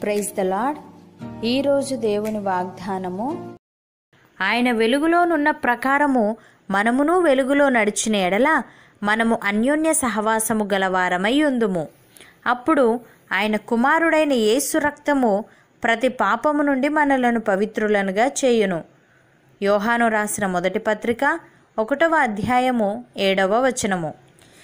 praise the lord ఈరోజు దేవుని వాగ్దానము ఆయన వెలుగులోనున్న ప్రకారము మనమును వెలుగులో నడిచిన ఎడల మనము అన్యోన్య సహవాసము గలవారమై ఉందుము అప్పుడు ఆయన కుమారుడైన యేసు రక్తము ప్రతి పాపము నుండి మనలను పవిత్రులనుగా చేయును యోహాను రాసిన మొదటి పత్రిక ఒకటవ అధ్యాయము ఏడవ వచనము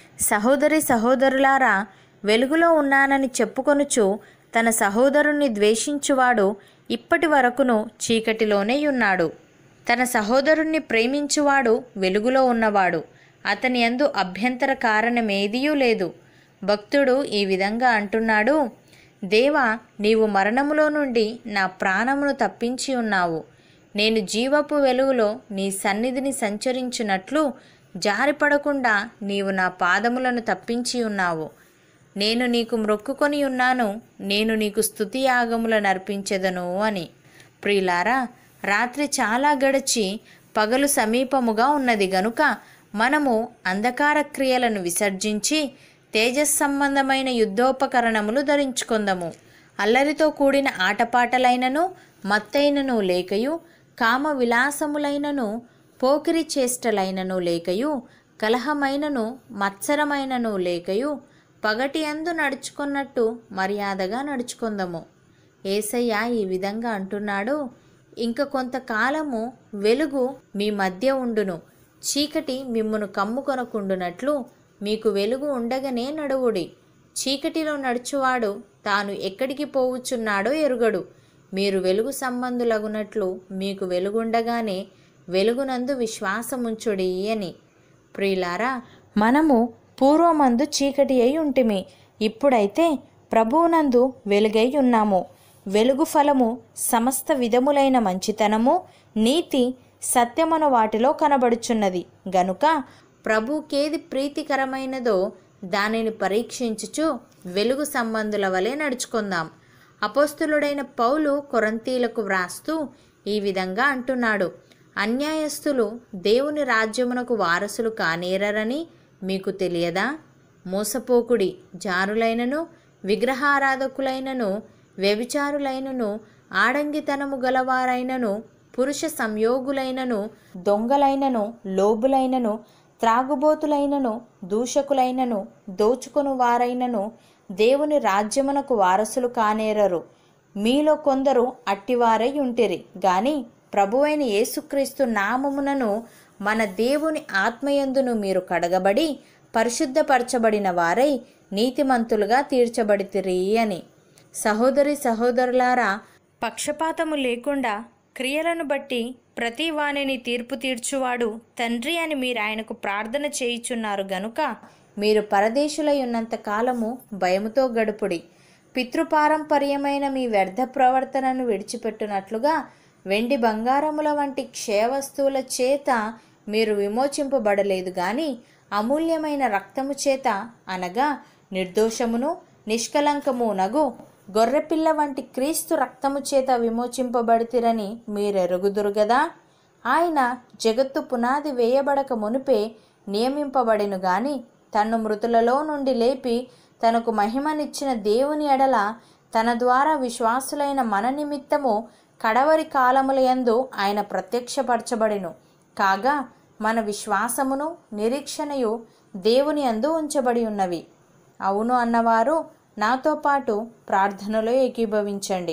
సహోదరి సహోదరులారా వెలుగులో ఉన్నానని చెప్పుకొనుచు తన సహోదరుణ్ణి ద్వేషించువాడు ఇప్పటి వరకును చీకటిలోనే ఉన్నాడు తన సహోదరుణ్ణి ప్రేమించువాడు వెలుగులో ఉన్నవాడు అతని యందు అభ్యంతర కారణమేదియూ లేదు భక్తుడు ఈ విధంగా అంటున్నాడు దేవా నీవు మరణములో నుండి నా ప్రాణమును తప్పించి ఉన్నావు నేను జీవపు వెలుగులో నీ సన్నిధిని సంచరించున్నట్లు జారిపడకుండా నీవు నా పాదములను తప్పించి ఉన్నావు నేను నీకు మ్రొక్కుకొని ఉన్నాను నేను నీకు స్తుతి యాగములను అర్పించెదను అని ప్రియులారా రాత్రి చాలా గడిచి పగలు సమీపముగా ఉన్నది గనుక మనము అంధకార క్రియలను విసర్జించి తేజస్ సంబంధమైన యుద్ధోపకరణములు ధరించుకుందాము అల్లరితో కూడిన ఆటపాటలైనను మత్తైనను లేకయు కామ విలాసములైనను పోకిరి చేష్టలైనను లేకయు కలహమైనను మత్సరమైనను లేకయు పగటి అందు నడుచుకున్నట్టు మర్యాదగా నడుచుకుందాము ఏసయ్య ఈ విధంగా అంటున్నాడు ఇంక కొంతకాలము వెలుగు మీ మధ్య ఉండును చీకటి మిమ్మును కమ్ముకొనకుండునట్లు మీకు వెలుగు ఉండగానే నడువుడి చీకటిలో నడుచువాడు తాను ఎక్కడికి పోవుచున్నాడో ఎరుగడు మీరు వెలుగు సంబంధులగునట్లు మీకు వెలుగుండగానే వెలుగునందు విశ్వాసముంచుడి అని ప్రియులారా మనము పూర్వమందు చీకటి అయి ఉంటిమి ఇప్పుడైతే ప్రభువునందు వెలుగై ఉన్నాము వెలుగు ఫలము సమస్త విధములైన మంచితనము నీతి సత్యమను వాటిలో కనబడుచున్నది గనుక ప్రభుకేది ప్రీతికరమైనదో దానిని పరీక్షించుచు వెలుగు సంబంధుల వలె నడుచుకుందాం అపోస్తులుడైన పౌలు కొరంతీలకు వ్రాస్తూ ఈ విధంగా అంటున్నాడు అన్యాయస్తులు దేవుని రాజ్యమునకు వారసులు కానేరరని మీకు తెలియదా మోసపోకుడి జారులైనను విగ్రహారాధకులైనను వ్యభిచారులైనను ఆడంగితనము గలవారైనను పురుష సంయోగులైనను దొంగలైనను లోబులైనను త్రాగుబోతులైనను దూషకులైనను దోచుకొను వారైనను దేవుని రాజ్యమునకు వారసులు కానేరరు మీలో కొందరు అట్టివారై ఉంటిరి గాని ప్రభువైన యేసుక్రీస్తు నామమునను మన దేవుని ఆత్మయందును మీరు కడగబడి పరిశుద్ధపరచబడిన వారై నీతిమంతులుగా తీర్చబడితిరి అని సహోదరి సహోదరులారా పక్షపాతము లేకుండా క్రియలను బట్టి ప్రతి వాణిని తీర్పు తీర్చువాడు తండ్రి అని మీరు ఆయనకు ప్రార్థన చేయుచున్నారు గనుక మీరు పరదేశులై ఉన్నంత కాలము భయముతో గడుపుడి పితృపారంపర్యమైన మీ వ్యర్థ ప్రవర్తనను విడిచిపెట్టునట్లుగా వెండి బంగారముల వంటి క్షయవస్తువుల చేత మీరు విమోచింపబడలేదు గాని అమూల్యమైన రక్తము చేత అనగా నిర్దోషమును నిష్కలంకము నగు గొర్రెపిల్ల వంటి క్రీస్తు రక్తము చేత విమోచింపబడితిరని మీరెరుగుదురు గదా ఆయన జగత్తు పునాది వేయబడక మునిపే నియమింపబడిను గాని తన్ను మృతులలో నుండి లేపి తనకు మహిమనిచ్చిన దేవుని ఎడల తన ద్వారా విశ్వాసులైన మన నిమిత్తము కడవరి కాలములయందు ఆయన ప్రత్యక్షపరచబడిను కాగా మన విశ్వాసమును నిరీక్షణయు దేవుని అందు ఉంచబడి ఉన్నవి అవును అన్నవారు నాతో పాటు ప్రార్థనలో ఏకీభవించండి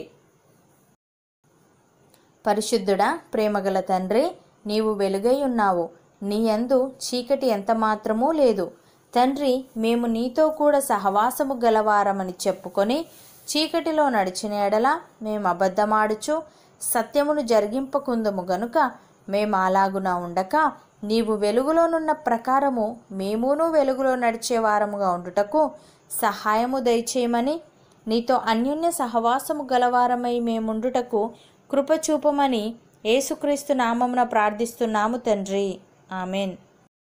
పరిశుద్ధుడా ప్రేమగల తండ్రి నీవు వెలుగై ఉన్నావు నీ యందు చీకటి ఎంత మాత్రమూ లేదు తండ్రి మేము నీతో కూడా సహవాసము గలవారమని చెప్పుకొని చీకటిలో నడిచిన ఎడల మేము అబద్ధమాడుచు సత్యమును జరిగింపకుందము గనుక మేము అలాగున ఉండక నీవు వెలుగులోనున్న ప్రకారము మేమును వెలుగులో నడిచే వారముగా ఉండుటకు సహాయము దయచేయమని నీతో అన్యోన్య సహవాసము గలవారమై మేముండుటకు కృప చూపమని యేసుక్రీస్తు నామమున ప్రార్థిస్తున్నాము తండ్రి ఆమెన్